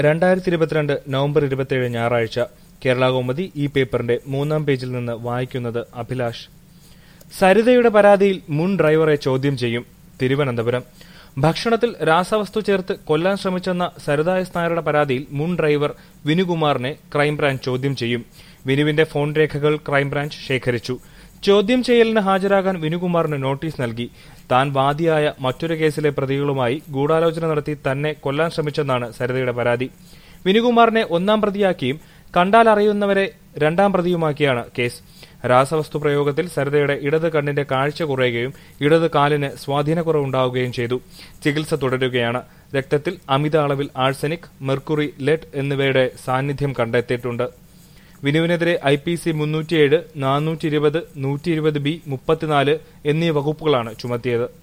രണ്ടായിരത്തി ഇരുപത്തിരണ്ട് നവംബർ ഇരുപത്തിയേഴ് ഞായറാഴ്ച കേരള കൗമുദി ഈ പേപ്പറിന്റെ മൂന്നാം പേജിൽ നിന്ന് വായിക്കുന്നത് അഭിലാഷ് സരിതയുടെ പരാതിയിൽ മുൻ ഡ്രൈവറെ ചോദ്യം ചെയ്യും തിരുവനന്തപുരം ഭക്ഷണത്തിൽ രാസവസ്തു ചേർത്ത് കൊല്ലാൻ ശ്രമിച്ചെന്ന സരിത എസ് നായരുടെ പരാതിയിൽ മുൻ ഡ്രൈവർ വിനുകുമാറിനെ ക്രൈംബ്രാഞ്ച് ചോദ്യം ചെയ്യും വിനുവിന്റെ ഫോൺ രേഖകൾ ക്രൈംബ്രാഞ്ച് ശേഖരിച്ചു ചോദ്യം ചെയ്യലിന് ഹാജരാകാൻ വിനുകുമാറിന് നോട്ടീസ് നൽകി താൻ വാദിയായ മറ്റൊരു കേസിലെ പ്രതികളുമായി ഗൂഢാലോചന നടത്തി തന്നെ കൊല്ലാൻ ശ്രമിച്ചെന്നാണ് സരിതയുടെ പരാതി വിനുകുമാറിനെ ഒന്നാം പ്രതിയാക്കിയും കണ്ടാൽ അറിയുന്നവരെ രണ്ടാം പ്രതിയുമാക്കിയാണ് കേസ് രാസവസ്തു പ്രയോഗത്തിൽ സരിതയുടെ ഇടത് കണ്ണിന്റെ കാഴ്ച കുറയുകയും ഇടത് കാലിന് സ്വാധീനക്കുറവുണ്ടാവുകയും ചെയ്തു ചികിത്സ തുടരുകയാണ് രക്തത്തിൽ അമിത അളവിൽ ആഴ്സനിക് മെർക്കുറി ലെഡ് എന്നിവയുടെ സാന്നിധ്യം കണ്ടെത്തിയിട്ടുണ്ട് വിനുവിനെതിരെ ഐ പി സി മുന്നൂറ്റിയേഴ് നാനൂറ്റി ഇരുപത് നൂറ്റി ഇരുപത് ബി മുപ്പത്തിനാല് എന്നീ വകുപ്പുകളാണ് ചുമത്തിയത്